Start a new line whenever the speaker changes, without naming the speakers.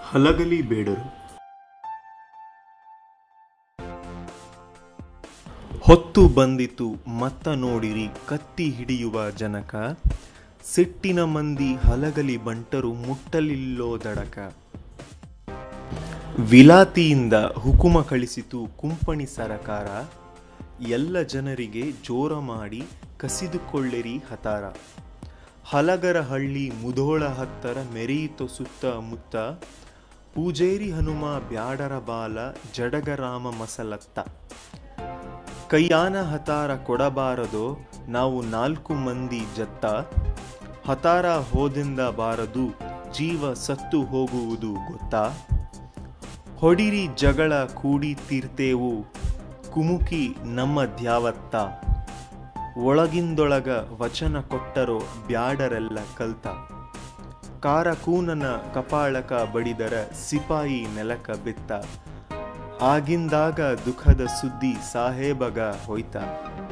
ಹಲಗಲಿ ಬೇಡರು ಹೊತ್ತು ಬಂದಿತು ಮತ್ತ ನೋಡಿರಿ ಕತ್ತಿ ಹಿಡಿಯುವ ಜನಕ ಸಿಟ್ಟಿನ ಮಂದಿ ಹಲಗಲಿ ಬಂಟರು ಮುಟ್ಟಲಿಲ್ಲೋ ದಡಕ ವಿಲಾತಿಯಿಂದ ಹುಕುಮ ಕಳಿಸಿತು ಕುಂಪಣಿ ಸರಕಾರ ಎಲ್ಲ ಜನರಿಗೆ ಜೋರ ಮಾಡಿ ಕಸಿದುಕೊಳ್ಳಿರಿ ಹತಾರ ಹಲಗರ ಹಳ್ಳಿ ಮುಧೋಳ ಹತ್ತರ ಮೆರೆಯಿತು ಸುತ್ತ ಮುತ್ತ ಪೂಜೇರಿ ಹನುಮ ಬ್ಯಾಡರ ಬಾಲ ಜಡಗರಾಮ ಮಸಲತ್ತ ಕೈಯಾನ ಹತಾರ ಕೊಡಬಾರದೋ ನಾವು ನಾಲ್ಕು ಮಂದಿ ಜತ್ತ ಹತಾರ ಹೋದಿಂದ ಬಾರದು ಜೀವ ಸತ್ತು ಹೋಗುವುದು ಗೊತ್ತಾ ಹೊಡಿರಿ ಜಗಳ ಕೂಡಿ ತೀರ್ತೇವು ಕುಮುಕಿ ನಮ್ಮ ಧ್ಯಾವತ್ತ ಒಳಗಿಂದೊಳಗ ವಚನ ಕೊಟ್ಟರೋ ಬ್ಯಾಡರೆಲ್ಲ ಕಲ್ತ ಕಾರಕೂನನ ಕಪಾಳಕ ಬಡಿದರ ಸಿಪಾಯಿ ನೆಲಕ ಬಿತ್ತ ಆಗಿಂದಾಗ ದುಃಖದ ಸುದ್ದಿ ಸಾಹೇಬಗ ಹೋಯ್ತ